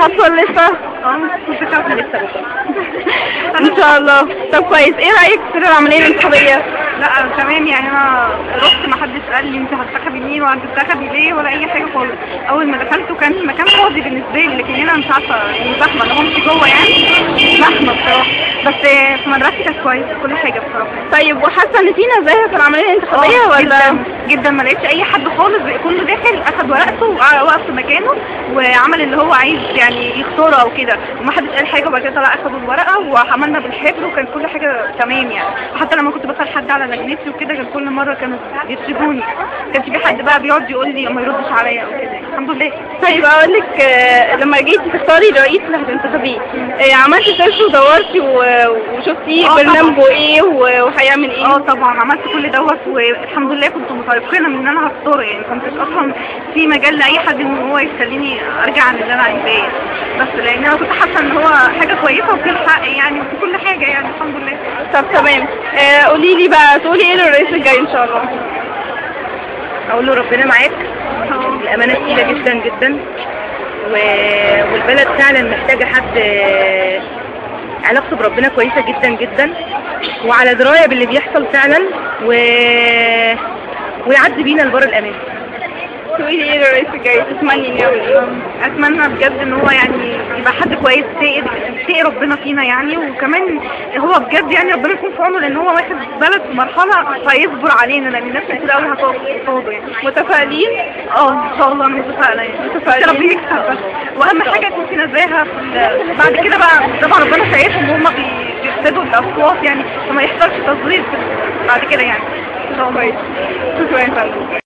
هتحصل لسه اه متخافة لسه بكرة ان شاء الله طب كويس ايه رايك في العمليه الانتخابيه لا تمام يعني انا رحت ما حدش قال لي انت هتنتخبي مين وهتنتخبي ليه ولا اي حاجه خالص اول ما دخلت وكان المكان فاضي بالنسبه لي لكن هنا مش عارفه يعني زحمه انا همشي جوه يعني زحمه بصراحه بس في مدرستي كانت كويسه كل حاجه بصراحه طيب وحاسه ان في نزاهه في العمليه الانتخابيه آه، ولا جدا جدا ما لقيتش اي حد خالص كله داخل اخد ورقته ووقف في مكانه وعمل اللي هو عايز يعني يختاره او كده وما حدش قال حاجه وبعد كده طلع اخدوا الورقه وعملنا بالحبر وكان كل حاجه تمام يعني وحتى لما كنت بسال حد على لجنتي وكده كان كل مره كانوا بيسيبوني ما كانش في حد بقى بيقعد يقول لي ما يردش عليا او كده الحمد لله طيب اقول لك آه، لما جيتي تختاري الرئيس اللي هتنتخبيه آه، عملتي سيرش ودورتي و- وشفتي آه، برنامجه ايه و- وهيعمل ايه اه طبعا عملت كل دوت والحمد لله كنت متيقنه من ان انا هختاره يعني ما كنتش اصلا في مجال لاي حد ان هو يخليني ارجع عن اللي انا عايزاه بس لان انا كنت حاسه ان هو حاجه كويسه وفي الحق يعني وفي كل حاجه يعني الحمد لله طب تمام آه، قولي لي بقى تقولي ايه للرئيس الجاي ان شاء الله اقول له ربنا معاك الامانه تقيله جدا جدا و... والبلد فعلا محتاجه حد آه، علاقته بربنا كويسه جدا جدا وعلى درايه باللي بيحصل فعلا و... ويعدي بينا لبر الامان تقولي ايه للرئيس الجاي تتمني ان يعمل ايه اتمنى بجد ان هو يعني يبقى حد كويس يتقي يتقي ربنا فينا يعني وكمان هو بجد يعني ربنا يكون في عونه لان هو واخد بلد في مرحله فيصبر علينا لان الناس كتير قوي هتقف قصاده يعني متفائلين اه ان شاء الله انا متفائله يعني متفائلين. يا رب يكسب بس واهم حاجه يكون في نزاهه في ال- بعد كده بقى طبعا ربنا شايفهم وهم بي- بيفسدوا الاصوات يعني فما يحصلش تصوير في- بعد كده يعني ان شاء الله شكرا يا فندم